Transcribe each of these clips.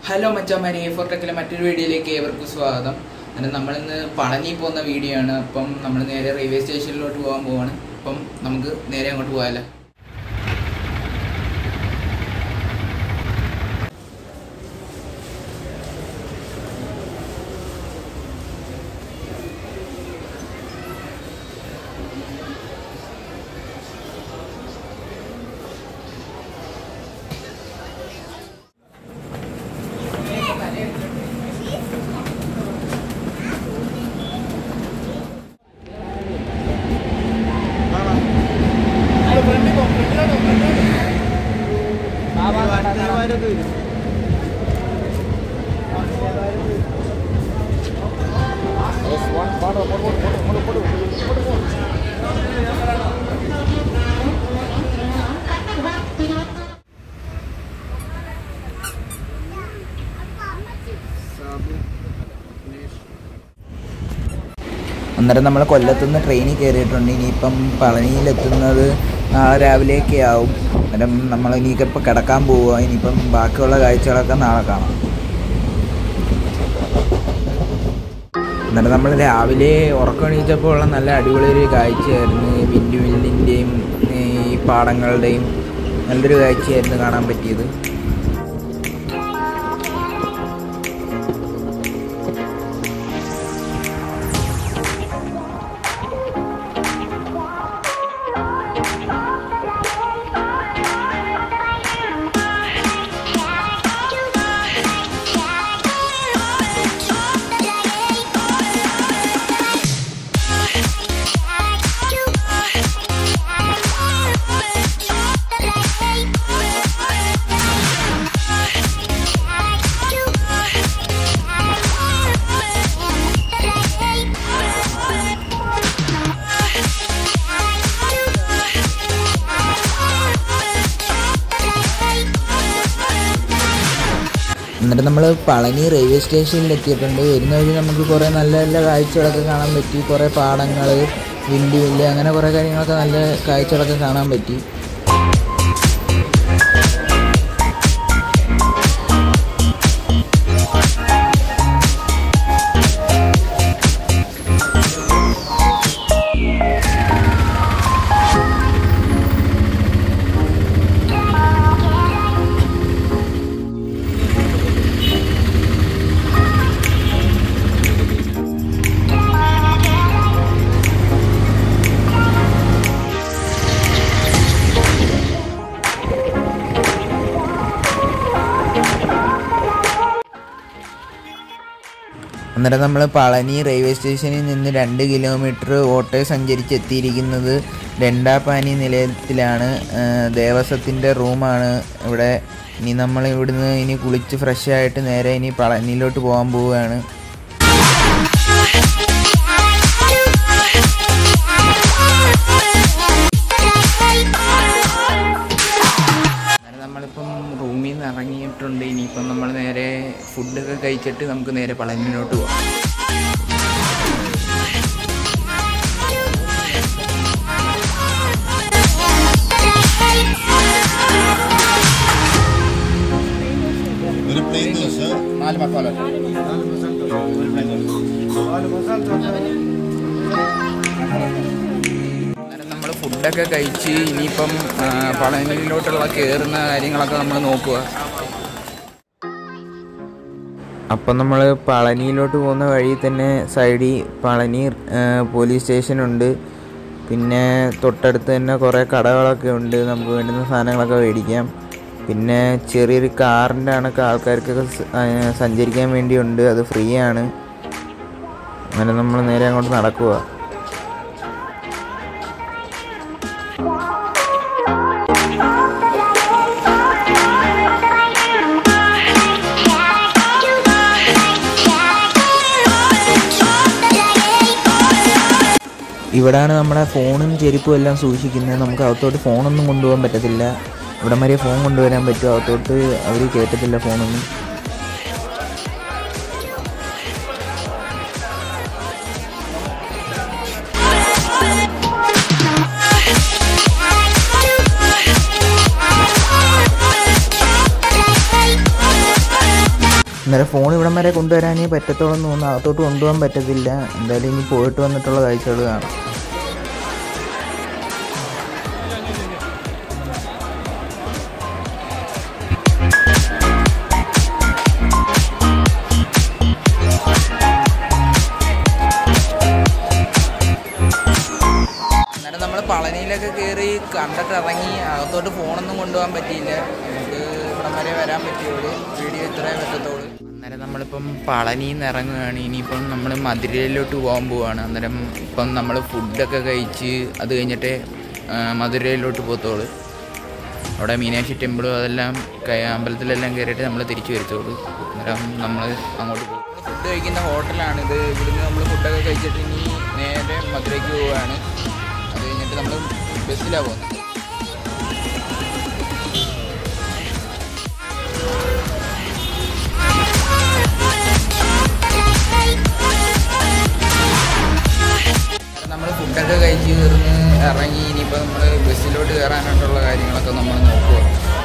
hello മച്ചാമാരി A four ടെക്കിലെ മറ്റൊരു വീഡിയോയിലേക്ക് ഏവർക്കും സ്വാഗതം അങ്ങനെ നമ്മളിന്ന് പളനി പോകുന്ന വീഡിയോ ആണ് അപ്പം നമ്മൾ നേരെ റെയിൽവേ സ്റ്റേഷനിലോട്ട് പോകാൻ പോവാണ് അപ്പം നമുക്ക് നേരെ അങ്ങോട്ട് പോകാമല്ലോ അന്നേരം നമ്മൾ കൊല്ലത്തുനിന്ന് ട്രെയിനിൽ കയറിയിട്ടുണ്ട് ഇനിയിപ്പം പളനിയിലെത്തുന്നത് നാളെ രാവിലെയൊക്കെ ആവും അന്നേരം നമ്മൾ ഇനിയിപ്പോൾ കിടക്കാൻ പോവുക ഇനിയിപ്പം ബാക്കിയുള്ള കാഴ്ചകളൊക്കെ നാളെ കാണാം അന്നേരം നമ്മൾ രാവിലെ ഉറക്കം എണീച്ചപ്പോൾ ഉള്ള നല്ല അടിപൊളി ഒരു കാഴ്ചയായിരുന്നു ഈ വിൻഡ് മില്ലിൻ്റെയും ഈ പാടങ്ങളുടെയും നല്ലൊരു കാഴ്ചയായിരുന്നു കാണാൻ പറ്റിയത് എന്നിട്ട് നമ്മൾ പളനി റെയിൽവേ സ്റ്റേഷനിൽ എത്തിയിട്ടുണ്ട് വരുന്ന വഴി നമുക്ക് കുറേ നല്ല നല്ല കാഴ്ചകളൊക്കെ കാണാൻ പറ്റി കുറേ പാടങ്ങൾ വിൻഡ് മില്ല് അങ്ങനെ കുറേ കാര്യങ്ങളൊക്കെ നല്ല കാഴ്ചകളൊക്കെ കാണാൻ പറ്റി അന്നേരം നമ്മൾ പളനി റെയിൽവേ സ്റ്റേഷനിൽ നിന്ന് രണ്ട് കിലോമീറ്റർ ഓട്ടോ സഞ്ചരിച്ച് എത്തിയിരിക്കുന്നത് രണ്ടാപ്പാനി നിലയത്തിലാണ് ദേവസ്വത്തിൻ്റെ റൂമാണ് ഇവിടെ ഇനി നമ്മൾ ഇവിടുന്ന് ഇനി കുളിച്ച് ഫ്രഷ് ആയിട്ട് നേരെ ഇനി പളനിയിലോട്ട് പോകാൻ പോവുകയാണ് അങ്ങനെ നമ്മളിപ്പം റൂമിൽ നിന്ന് ഇറങ്ങിയിട്ടുണ്ട് ഇനിയിപ്പം നമ്മൾ നേരെ ഫുഡൊക്കെ കഴിച്ചിട്ട് നമുക്ക് നേരെ പളനിയിലോട്ട് പോകാം ഒരു പ്ലെയിൻ ദോശ നാല് മസാല നമ്മൾ ഫുഡൊക്കെ കഴിച്ച് ഇനിയിപ്പം ആ, പളനിയിലോട്ടുള്ള കയറുന്ന കാര്യങ്ങളൊക്കെ നമ്മൾ നോക്കുക അപ്പം നമ്മൾ പളനിയിലോട്ട് പോകുന്ന വഴി തന്നെ സൈഡിൽ പളനി ആ, പോലീസ് സ്റ്റേഷനുണ്ട് പിന്നെ തൊട്ടടുത്ത് തന്നെ കുറേ കടകളൊക്കെ ഉണ്ട് നമുക്ക് വേണ്ടുന്ന സാധനങ്ങളൊക്കെ മേടിക്കാം പിന്നെ ചെറിയൊരു കാറിൻ്റെ കണക്ക് ആൾക്കാർക്കൊക്കെ സ- ആ, സഞ്ചരിക്കാൻ വേണ്ടിയുണ്ട് അത് ഫ്രീ ആണ് അങ്ങനെ നമ്മൾ നേരെ അങ്ങോട്ട് നടക്കുക ഇവിടാണ് നമ്മുടെ ഫോണും ചെരുപ്പും എല്ലാം സൂക്ഷിക്കുന്നത് നമുക്ക് അകത്തോട്ട് ഫോണൊന്നും കൊണ്ടുപോകാൻ പറ്റത്തില്ല ഇവിടെ വരെ ഫോൺ കൊണ്ടുവരാൻ പറ്റും അകത്തോട്ട് അവർ കയറ്റത്തില്ല ഫോണൊന്നും അന്നേരം ഫോൺ ഇവിടം വരെ കൊണ്ടുവരാനേ പറ്റത്തോളം തോന്നുന്നു അകത്തോട്ട് കൊണ്ടുപോകാൻ പറ്റത്തില്ല എന്തായാലും ഇനി പോയിട്ട് വന്നിട്ടുള്ള കാഴ്ചകൾ കാണാം അന്നേരം നമ്മൾ പളനിയിലൊക്കെ കയറി കണ്ടിട്ട് ഇറങ്ങി അകത്തോട്ട് ഫോണൊന്നും കൊണ്ടുപോകാൻ പറ്റിയില്ല നമുക്ക് ഇവിടം വരെ വരാൻ പറ്റിയുള്ളൂ വീഡിയോ ഇത്രേ പറ്റത്തുള്ളൂ അന്നേരം നമ്മളിപ്പം പളനിയിൽ നിന്ന് ഇറങ്ങുകയാണ് ഇനിയിപ്പം നമ്മൾ മധുരയിലോട്ട് പോകാൻ പോവാണ് അന്നേരം ഇപ്പം നമ്മൾ ഫുഡൊക്കെ കഴിച്ച് അത് കഴിഞ്ഞിട്ട് മധുരയിലോട്ട് പോകത്തുള്ളൂ അവിടെ മീനാക്ഷി ടെമ്പിളും അതെല്ലാം കയ- അമ്പലത്തിലെല്ലാം കയറിയിട്ട് നമ്മൾ തിരിച്ചു വരുത്തുള്ളൂ അന്നേരം നമ്മൾ അങ്ങോട്ട് പോകും ഫുഡ് കഴിക്കുന്ന ഹോട്ടലാണിത് ഇവിടുന്ന് നമ്മൾ ഫുഡൊക്കെ കഴിച്ചിട്ട് ഇനി നേരെ മധുരയ്ക്ക് പോവുകയാണ് അത് കഴിഞ്ഞിട്ട് നമ്മൾ ബസ്സിലാണ് പോകുന്നത് നമ്മൾ ഫുഡൊക്കെ കഴിച്ച് തീർന്ന് ഇറങ്ങി ഇനിയിപ്പോൾ നമ്മൾ ബസ്സിലോട്ട് കയറാനായിട്ടുള്ള കാര്യങ്ങളൊക്കെ നമ്മൾ നോക്കുക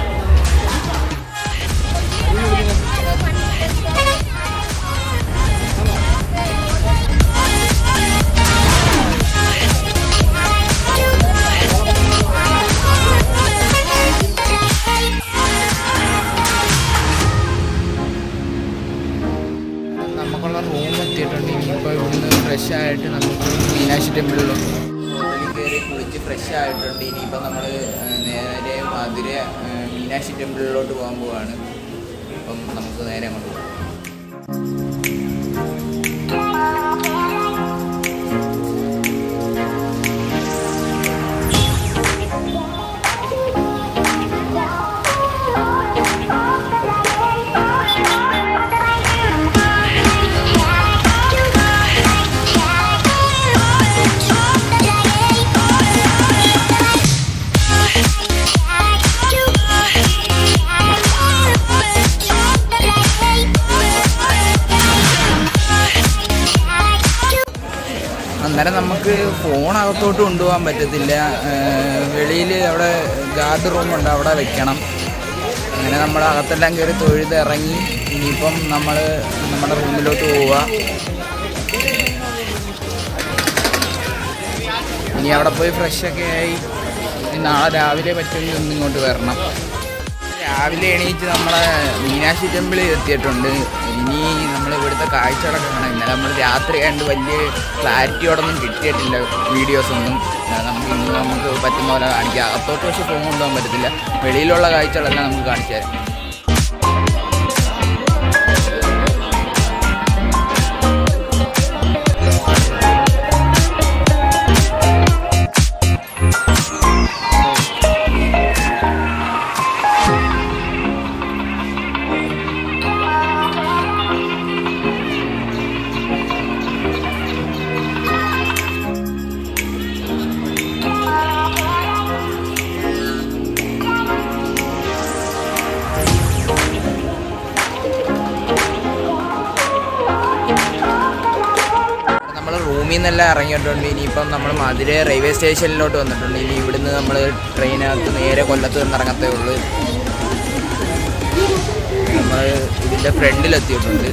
നമുക്കുള്ള റൂം എത്തിയിട്ടുണ്ട് ഇനിയിപ്പോൾ ഇവിടുന്ന് ഫ്രഷ് ആയിട്ട് നമുക്ക് മീനാക്ഷി ടെമ്പിളിലും ഹോട്ടലിൽ കയറി കുളിച്ച് ഫ്രഷ് ആയിട്ടുണ്ട് ഇനിയിപ്പോൾ നമ്മൾ നേരെ മധുര ആ, മീനാക്ഷി ടെമ്പിളിലോട്ട് പോകാൻ പോവാണ് അപ്പം നമുക്ക് നേരെ അങ്ങോട്ട് പോകാം അന്നേരം നമുക്ക് ഫോൺ അകത്തോട്ട് കൊണ്ടുപോകാൻ പറ്റത്തില്ല വെളിയിൽ അവിടെ ഗാർഡ് റൂമുണ്ട് അവിടെ വെക്കണം അങ്ങനെ നമ്മൾ അകത്തെല്ലാം കയറി തൊഴുത് ഇറങ്ങി ഇനിയിപ്പം നമ്മൾ നമ്മുടെ റൂമിലോട്ട് പോവുക ഇനി അവിടെ പോയി ഫ്രഷൊക്കെ ആയി ഇനി നാളെ രാവിലെ പറ്റുമെങ്കിൽ ഒന്ന് ഇങ്ങോട്ട് വരണം രാവിലെ എണീച്ച് നമ്മളെ മീനാക്ഷി ടെമ്പിളിൽ എത്തിയിട്ടുണ്ട് ഇനി നമ്മൾ ഇവിടുത്തെ കാഴ്ചകളൊക്കെ കാണാം ഇന്നലെ നമ്മൾ രാത്രി കണ്ട് വലിയ ക്ലാരിറ്റിയോടൊന്നും കിട്ടിയിട്ടില്ല വീഡിയോസ് ഒന്നും ആ, നമുക്ക് ഇന്ന് നമുക്ക് പറ്റുന്ന പോലെ കാണിക്കാം അകത്തോട്ട് പക്ഷേ ഫോൺ കൊണ്ടുപോകാൻ പറ്റത്തില്ല വെളിയിലുള്ള കാഴ്ചകളെല്ലാം നമുക്ക് കാണിച്ചു തരാം നമ്മൾ റൂമിൽ നിന്നെല്ലാം ഇറങ്ങിയിട്ടുണ്ട് ഇനിയിപ്പം നമ്മൾ മധുര റെയിൽവേ സ്റ്റേഷനിലോട്ട് വന്നിട്ടുണ്ട് ഇനി ഇവിടുന്ന് നമ്മൾ ട്രെയിനകത്ത് നേരെ കൊല്ലത്ത് നിന്ന് ഇറങ്ങത്തേ ഉള്ളൂ നമ്മൾ ഇതിൻ്റെ ഫ്രണ്ടിലെത്തിയിട്ടുണ്ട്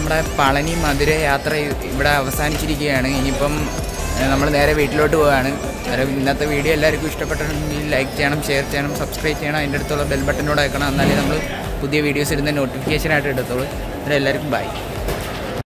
നമ്മുടെ പളനി മധുര യാത്ര ഇവിടെ അവസാനിച്ചിരിക്കുകയാണ് ഇനിയിപ്പം നമ്മൾ നേരെ വീട്ടിലോട്ട് പോവുകയാണ് അന്നേരം ഇന്നത്തെ വീഡിയോ എല്ലാവർക്കും ഇഷ്ടപ്പെട്ടിട്ടുണ്ടെങ്കിൽ ലൈക്ക് ചെയ്യണം ഷെയർ ചെയ്യണം സബ്സ്ക്രൈബ് ചെയ്യണം അതിൻ്റെ അടുത്തുള്ള ബെൽ ബട്ടനോട് അയക്കണം എന്നാലേ നമ്മൾ പുതിയ വീഡിയോസ് ഇടുന്ന നോട്ടിഫിക്കേഷൻ ആയിട്ട് എടുത്തോളൂ അന്നേരം എല്ലാവർക്കും ബൈ